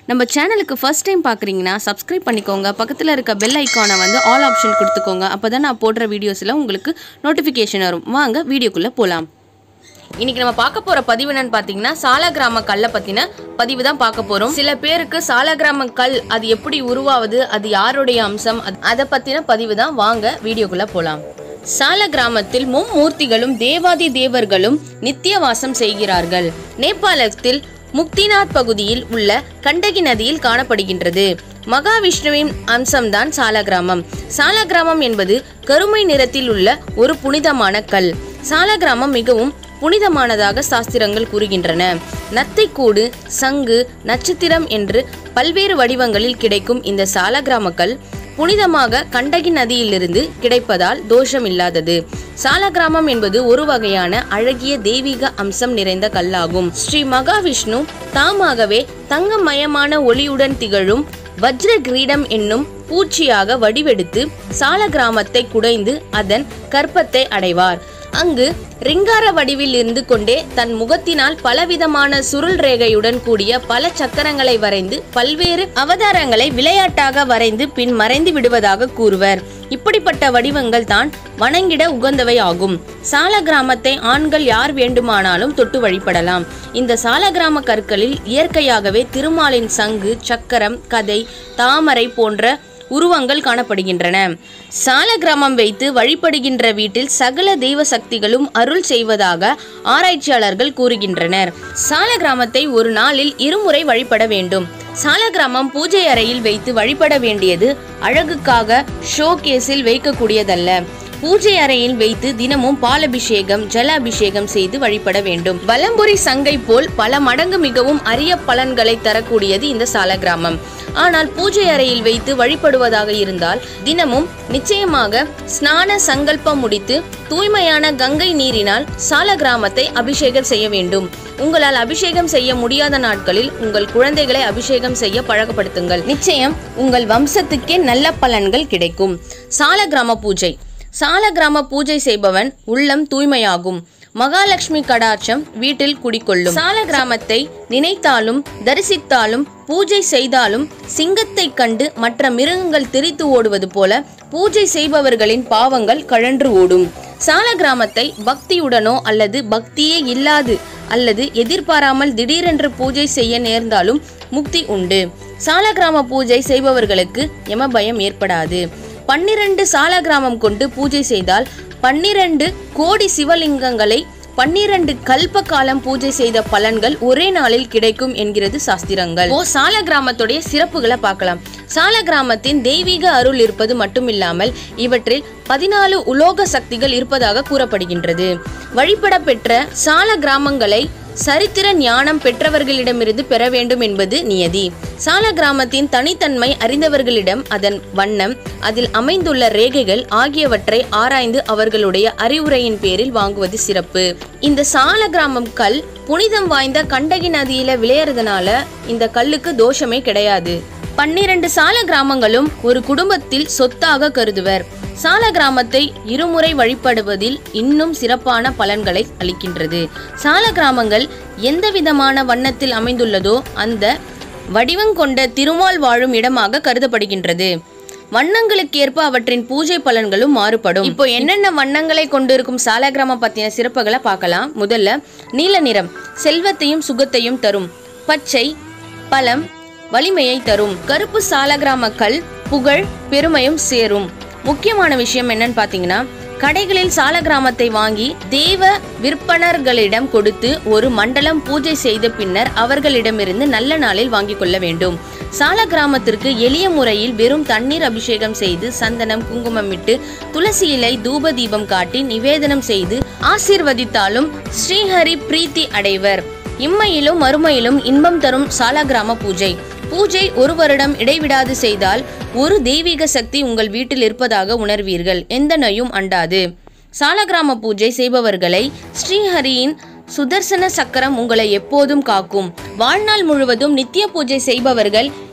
நம்ம சேனலுக்கு first time பார்க்குறீங்கன்னா சப்ஸ்கிரைப் பண்ணிக்கோங்க பக்கத்தில் இருக்க பெல் ஐக்கானை வந்து ஆல் ஆப்ஷன் கொடுத்துக்கோங்க அப்போ தான் நான் போடுற வீடியோஸில் உங்களுக்கு நோட்டிஃபிகேஷன் வரும் வாங்க வீடியோக்குள்ளே போகலாம் இன்னைக்கு நம்ம பார்க்க போற பதிவு என்னன்னு பாத்தீங்கன்னா சாலகிராம கல்லை பத்தின பதிவு தான் பார்க்க போறோம் சில பேருக்கு சாலகிராம கல் அது எப்படி உருவாவது அது யாருடைய அம்சம் அது- அதை பத்தின பதிவு தான் வாங்க வீடியோக்குள்ள போலாம் சால கிராமத்தில் மும்மூர்த்திகளும் தேவாதி தேவர்களும் நித்திய வாசம் செய்கிறார்கள் நேபாளத்தில் முக்திநாத் பகுதியில் உள்ள கண்டகி நதியில் காணப்படுகின்றது மகாவிஷ்ணுவின் அம்சம்தான் சாலகிராமம் சாலகிராமம் என்பது கருமை நிறத்தில் உள்ள ஒரு புனிதமான கல் சாலகிராமம் மிகவும் புனிதமானதாக சாஸ்திரங்கள் கூறுகின்றன நத்தைக்கூடு சங்கு நட்சத்திரம் என்று பல்வேறு வடிவங்களில் கிடைக்கும் இந்த சாலகிராமக்கல் புனிதமாக கண்டகி நதியிலிருந்து கிடைப்பதால் தோஷம் இல்லாதது சாலகிராமம் என்பது ஒரு வகையான அழகிய தெய்வீக அம்சம் நிறைந்த கல்லாகும் ஸ்ரீ மகாவிஷ்ணு தாமாகவே தங்கமயமான ஒளியுடன் திகழும் வஜ்ர கிரீடம் என்னும் பூச்சியாக வடிவெடுத்து சால கிராமத்தை குடைந்து அதன் கற்பத்தை அடைவார் அங்கு ரிங்கார வடிவில் இருந்து கொண்டே தன் முகத்தினால் பலவிதமான சுருள் ரேகையுடன் கூடிய பல சக்கரங்களை வரைந்து பல்வேறு அவதாரங்களை விளையாட்டாக வரைந்து பின் மறைந்து விடுவதாக கூறுவர் இப்படிப்பட்ட வடிவங்கள் தான் வணங்கிட உகந்தவை ஆகும் சால கிராமத்தை ஆண்கள் யார் வேண்டுமானாலும் தொட்டு வழிபடலாம் இந்த சால கிராம கற்களில் இயற்கையாகவே திருமாலின் சங்கு சக்கரம் கதை தாமரை போன்ற உருவங்கள் காணப்படுகின்றன சால கிராமம் வைத்து வழிபடுகின்ற வீட்டில் சகல தெய்வ சக்திகளும் அருள் செய்வதாக ஆராய்ச்சியாளர்கள் கூறுகின்றனர் சால கிராமத்தை ஒரு நாளில் இருமுறை வழிபட வேண்டும் சால கிராமம் பூஜை அறையில் வைத்து வழிபட வேண்டியது அழகுக்காக ஷோ கேஸில் வைக்கக்கூடியதல்ல பூஜை அறையில் வைத்து தினமும் பாலபிஷேகம் ஜல அபிஷேகம் செய்து வழிபட வேண்டும் வலம்புரி சங்கை போல் பல மடங்கு மிகவும் அரிய பலன்களை தரக்கூடியது இந்த சால கிராமம் ஆனால் பூஜை அறையில் வைத்து வழிபடுவதாக இருந்தால் தினமும் நிச்சயமாக ஸ்நான சங்கல்பம் முடித்து தூய்மையான கங்கை நீரினால் சால கிராமத்தை அபிஷேகம் செய்ய வேண்டும் உங்களால் அபிஷேகம் செய்ய முடியாத நாட்களில் உங்கள் குழந்தைகளை அபிஷேகம் செய்ய பழக்கப்படுத்துங்கள் நிச்சயம் உங்கள் வம்சத்துக்கே நல்ல பலன்கள் கிடைக்கும் சால கிராம பூஜை சால கிராம பூஜை செய்பவன் உள்ளம் தூய்மையாகும் மகாலட்சுமி கடாட்சம் வீட்டில் குடிக்கொள்ளும் சால கிராமத்தை நினைத்தாலும் தரிசித்தாலும் பூஜை செய்தாலும் சிங்கத்தை கண்டு மற்ற மிருகங்கள் தெரித்து ஓடுவது போல பூஜை செய்பவர்களின் பாவங்கள் கழன்று ஓடும் சால கிராமத்தை பக்தியுடனோ அல்லது பக்தியே இல்லாது அல்லது எதிர்பாராமல் திடீரென்று பூஜை செய்ய நேர்ந்தாலும் முக்தி உண்டு சால கிராம பூஜை செய்பவர்களுக்கு யமபயம் ஏற்படாது பன்னிரண்டு சால கிராமம் கொண்டு பூஜை செய்தால் பன்னிரண்டு கோடி சிவலிங்கங்களை பன்னிரண்டு கல்ப காலம் பூஜை செய்த பலன்கள் ஒரே நாளில் கிடைக்கும் என்கிறது சாஸ்திரங்கள் ஓ சால கிராமத்துடைய சிறப்புகளை பார்க்கலாம் சால கிராமத்தின் தெய்வீக அருள் இருப்பது மட்டுமில்லாமல் இவற்றில் பதினாலு உலோக சக்திகள் இருப்பதாக கூறப்படுகின்றது வழிபட பெற்ற சால கிராமங்களை சரித்திர ஞானம் பெற்றவர்களிடமிருந்து பெற வேண்டும் என்பது நியதி சால கிராமத்தின் தனித்தன்மை அறிந்தவர்களிடம் அதன் வண்ணம் அதில் அமைந்துள்ள ரேகைகள் ஆகியவற்றை ஆராய்ந்து அவர்களுடைய அறிவுரையின் பேரில் வாங்குவது சிறப்பு இந்த சால கிராமம் கல் புனிதம் வாய்ந்த கண்டகி நதியில விளையறதுனால இந்த கல்லுக்கு தோஷமே கிடையாது பன்னிரண்டு சால கிராமங்களும் ஒரு குடும்பத்தில் சொத்தாக கருதுவர் சால கிராமத்தை இருமுறை வழிபடுவதில் இன்னும் சிறப்பான பலன்களை அளிக்கின்றது சால கிராமங்கள் எந்த விதமான வண்ணத்தில் அமைந்துள்ளதோ அந்த வடிவம் கொண்ட திருமால் வாழும் இடமாக கருதப்படுகின்றது வண்ணங்களுக்கேற்ப அவற்றின் பூஜை பலன்களும் மாறுபடும் இப்போ என்னென்ன வண்ணங்களை கொண்டிருக்கும் சாலகிராமம் பத்தின சிறப்புகளை பார்க்கலாம் முதல்ல நீல நிறம் செல்வத்தையும் சுகத்தையும் தரும் பச்சை பலம் வலிமையை தரும் கருப்பு சாலகிராம கல் புகழ் பெருமையும் சேரும் முக்கியமான விஷயம் என்னன்னு பார்த்தீங்கன்னா கடைகளில் சால கிராமத்தை வாங்கி தேவ விற்பனர்களிடம் கொடுத்து ஒரு மண்டலம் பூஜை செய்த பின்னர் அவர்களிடமிருந்து நல்ல நாளில் வாங்கிக் கொள்ள வேண்டும் சால கிராமத்திற்கு எளிய முறையில் வெறும் தண்ணீர் அபிஷேகம் செய்து சந்தனம் குங்குமம் இட்டு துளசி இலை தூப தீபம் காட்டி நிவேதனம் செய்து ஆசீர்வதித்தாலும் ஸ்ரீஹரி பிரீத்தி அடைவர் இம்மையிலும் மறுமையிலும் இன்பம் தரும் சாலகிராம பூஜை பூஜை ஒரு வருடம் இடைவிடாது செய்தால் ஒரு தெய்வீக சக்தி உங்கள் வீட்டில் இருப்பதாக உணர்வீர்கள் எந்த நோயும் அண்டாது சாலகிராம பூஜை செய்பவர்களை ஸ்ரீஹரியின் சுதர்சன சக்கரம் உங்களை எப்போதும் காக்கும் வாழ்நாள் முழுவதும் நித்திய பூஜை செய்பவர்கள்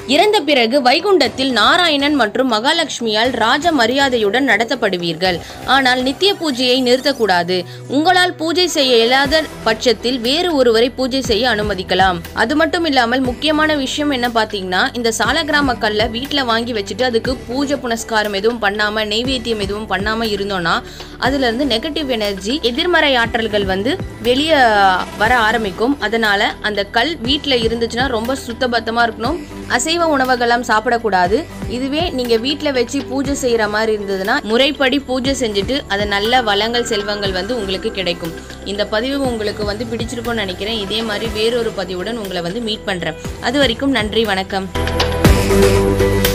இறந்த பிறகு வைகுண்டத்தில் நாராயணன் மற்றும் மகாலட்சுமியால் ராஜ மரியாதையுடன் நடத்தப்படுவீர்கள் ஆனால் நித்திய பூஜையை நிறுத்தக்கூடாது உங்களால் பூஜை செய்ய இயலாத பட்சத்தில் வேறு ஒருவரை பூஜை செய்ய அனுமதிக்கலாம் அது மட்டும் இல்லாமல் முக்கியமான விஷயம் என்ன பார்த்தீங்கன்னா இந்த சாலகிராம கல்லை வீட்டில் வாங்கி வச்சுட்டு அதுக்கு பூஜை புனஸ்காரம் எதுவும் பண்ணாம நெய்வேத்தியம் எதுவும் பண்ணாம இருந்தோம்னா அதுல இருந்து நெகட்டிவ் எனர்ஜி எதிர்மறை ஆற்றல்கள் வந்து வெளியே வர ஆரம்பிக்கும் அதனால அந்த கல் வீட்டில் இருந்துச்சுன்னா ரொம்ப சுத்தபத்தமா இருக்கணும் அசைவ உணவுகள்லாம் சாப்பிடக்கூடாது இதுவே நீங்க வீட்டில் வச்சு பூஜை செய்யற மாதிரி இருந்ததுன்னா முறைப்படி பூஜை செஞ்சுட்டு அது நல்ல வளங்கள் செல்வங்கள் வந்து உங்களுக்கு கிடைக்கும் இந்த பதிவு உங்களுக்கு வந்து பிடிச்சிருக்கும்னு நினைக்கிறேன் இதே மாதிரி வேறொரு பதிவுடன் உங்களை வந்து மீட் பண்றேன் அது வரைக்கும் நன்றி வணக்கம்